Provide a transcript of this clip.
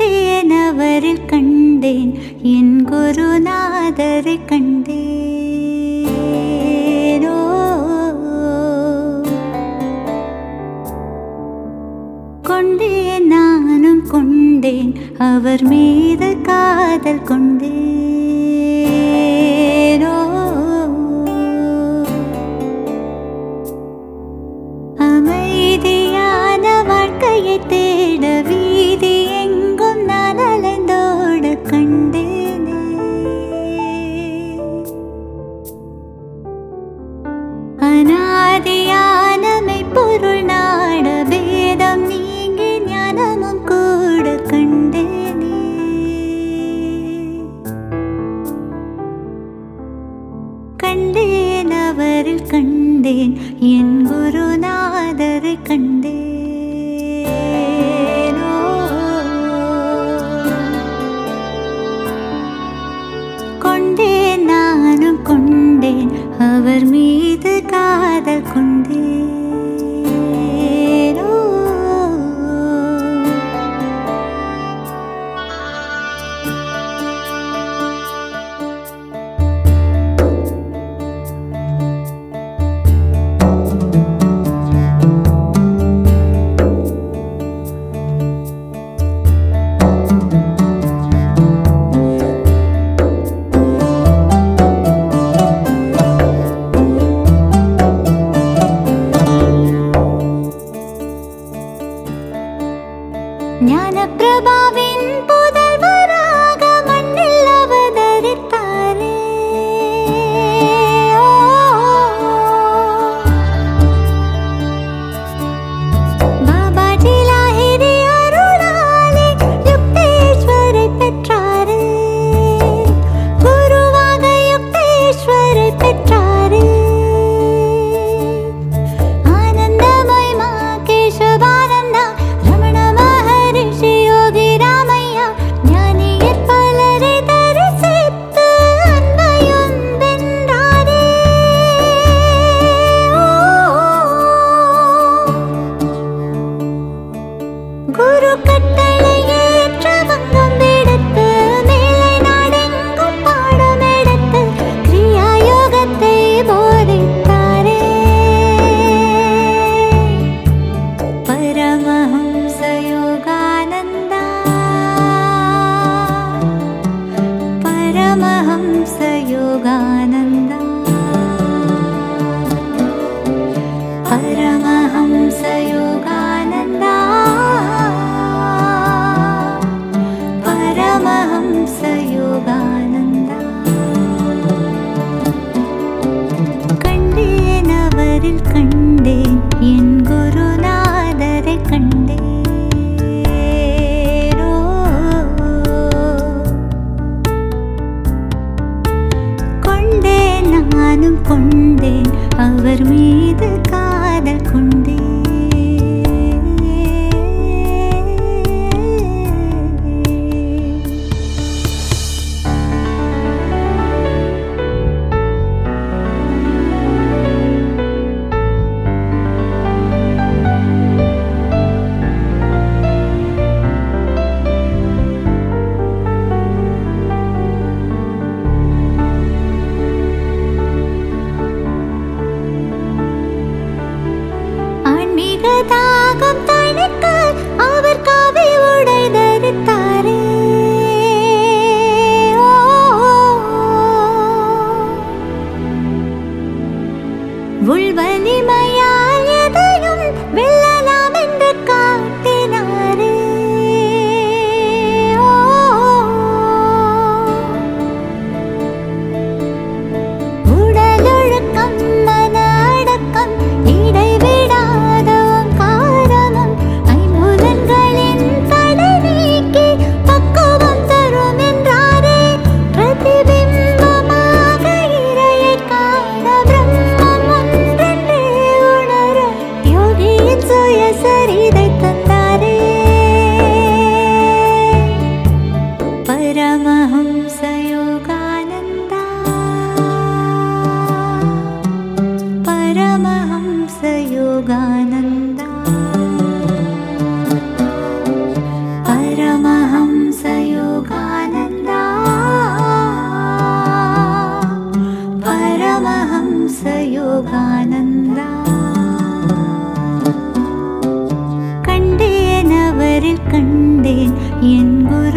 கண்டேன் அவரில் கண்டேன் என் குருநாதரை கண்டேன் ஓ. கொண்டேன் நானும் கொண்டேன் அவர் மீது காதல் கொண்டேன் ஓ. அமைதியான வாழ்க்கையை தேட வீதி எங்கும் நான் அலைந்தோட கண்டேனே அனாதியானமை பொருள் நாட பேதம் நீங்கி ஞானமும் கூட கண்டேனே கண்டேன் அவரில் கண்டேன் என் குருநாதரை கண்டேன் ஓ. கொண்டேன் நானும் கொண்டேன் அவர் மீது காதல் கொண்டேன் ஓ. ஞானப்பிரபாவின் புதல்வராக மண்ணில் அவதரித்தாரே ஓ. பாபாஜி லாஹிரி அருளாலே யுக்தேஸ்வரை பெற்றாரே குருவாக யுக்தேஸ்வரை பெற்றாரே ஆனந்தமய் மா கேசவானந்தா ரமண மகரிஷி யோகி ராமையா ஞானியர் பலரை தரிசித்து அன்பையும் வென்றாரே குரு கட்டளை ஏற்ற வங்கம் எடுத்து மேலை நாடெங்கும் பாடம் எடுத்து கிரியா யோகத்தை போதித்தாரே பரமஹம்ச யோகானந்தா பரமஹம்ச யோகானந்தா பரமஹம்ச யோகானந்தா பரமஹம்ச யோகானந்தா கண்டேன் அவரில் கண்டேன் என் குருநாதரை கண்டேன் ஓ. கொண்டேன் நானும் கொண்டேன் அவர் மீது காதல் கொண்டேன் ஆன்மீக தாகம் தணிக்க அவர் காவி உடை தரித்தாரே ஓ. உள்வலிமையால் எதையும் வெல்லலாம் என்று காட்டினாரே ஓ. உடலொழுக்கம் மன அடக்கம் இடைவிடாத காரணம் ஐம்புலன்களின் தடை நீக்கி பக்குவம் தரும் என்றாரே பிரதிபிம்பமாக இறையை காண பிரம்மம் ஒன்றென்றே உணர யோகியின் சுயசரிதை தந்தாரே பரமஹம்ச யோகானந்தா பரமஹம்ச யோகானந்தா பரமஹம்ச பரமஹம்சயோகானந்தா பரமஹம்சயோகானந்தா கண்டேன் அவரில் கண்டேன் என் குரு